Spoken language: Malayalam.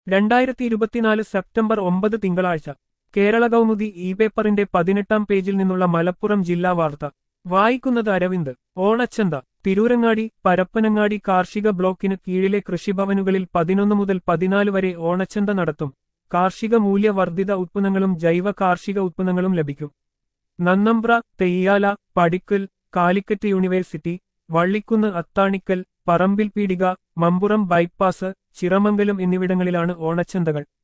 രണ്ടായിരത്തി ഇരുപത്തിനാല് സെപ്റ്റംബർ ഒമ്പത് തിങ്കളാഴ്ച കേരള കൗമുദി ഇ പേപ്പറിന്റെ പതിനെട്ടാം പേജിൽ നിന്നുള്ള മലപ്പുറം ജില്ലാ വാർത്ത വായിക്കുന്നത് അരവിന്ദ് ഓണച്ചന്ത തിരൂരങ്ങാടി പരപ്പനങ്ങാടി കാർഷിക ബ്ലോക്കിന് കീഴിലെ കൃഷിഭവനുകളിൽ പതിനൊന്ന് മുതൽ പതിനാല് വരെ ഓണച്ചന്ത നടത്തും കാർഷിക മൂല്യവർദ്ധിത ഉത്പന്നങ്ങളും ജൈവ കാർഷിക ഉത്പന്നങ്ങളും ലഭിക്കും Nannambra Theyyala Padikkal Calicut university Vallikkunnu Athanikkal Parambil Peedika Mampuram bypass Chiramangalam എന്നിവിടങ്ങളിലാണ് ഓണച്ചന്തകൾ